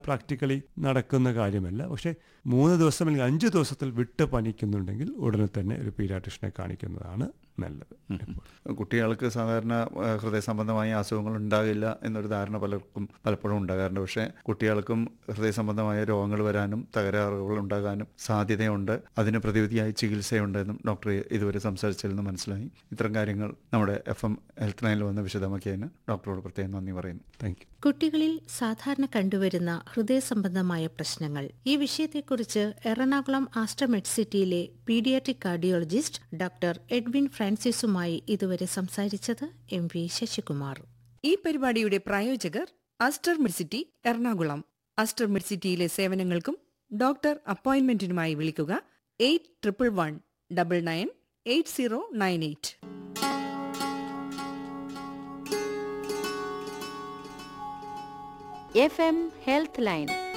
Practically നടക്കുന്ന കാര്യമല്ല പക്ഷേ മൂന്ന് ദിവസം അല്ലെങ്കിൽ അഞ്ച് ദിവസത്തിൽ വിട്ട് പനിക്കുന്നുണ്ടെങ്കിൽ ഉടനെ തന്നെ ഒരു പീഡിയാട്രിഷനെ കാണിക്കുന്നതാണ് നല്ലത് എപ്പോഴും. കുട്ടികൾക്ക് സാധാരണ ആ, ഹൃദയ സംബന്ധമായ അസുഖങ്ങൾ ഉണ്ടാകില്ല എന്നൊരു ധാരണ പലർക്കും പലപ്പോഴും ഉണ്ടാകാറുണ്ട് പക്ഷേ കുട്ടികൾക്കും ഹൃദയ സംബന്ധമായ രോഗങ്ങൾ വരാനും തകരാറുകൾ ഉണ്ടാകാനും സാധ്യതയുണ്ട് അതിന് പ്രതിവിധിയായി ചികിത്സയുണ്ടെന്നും ഡോക്ടർ ഇതുവരെ സംസാരിച്ചതിൽ നിന്ന് മനസ്സിലായി ഇത്തരം കാര്യങ്ങൾ നമ്മുടെ എഫ് എം ഹെൽത്ത് ലൈനിൽ വന്ന് വിശദമാക്കിയതിന് ഡോക്ടറോട് പ്രത്യേകം നന്ദി പറയുന്നു താങ്ക് യു കുട്ടികളിൽ സാധാരണ കണ്ടുവരുന്ന ഹൃദയ സംബന്ധമായ പ്രശ്നങ്ങൾ ഈ വിഷയത്തെക്കുറിച്ച് എറണാകുളം ആസ്റ്റർ മെഡ്സിറ്റിയിലെ പീഡിയാട്രിക് കാർഡിയോളജിസ്റ്റ് ഡോക്ടർ എഡ്വിൻ ഫ്രാൻസിസുമായി ഇതുവരെ സംസാരിച്ചത് എം വി ശശികുമാർ ഈ പരിപാടിയുടെ പ്രായോജകർ അസ്റ്റർ മിഡ്സിറ്റി എറണാകുളം അസ്റ്റർ മിഡ്സിറ്റിയിലെ സേവനങ്ങൾക്കും ഡോക്ടർ അപ്പോയിന്റ്മെന്റിനുമായി വിളിക്കുക eight triple one double nine eight zero nine eight FM എം ഹെൽത്ത് ലൈൻ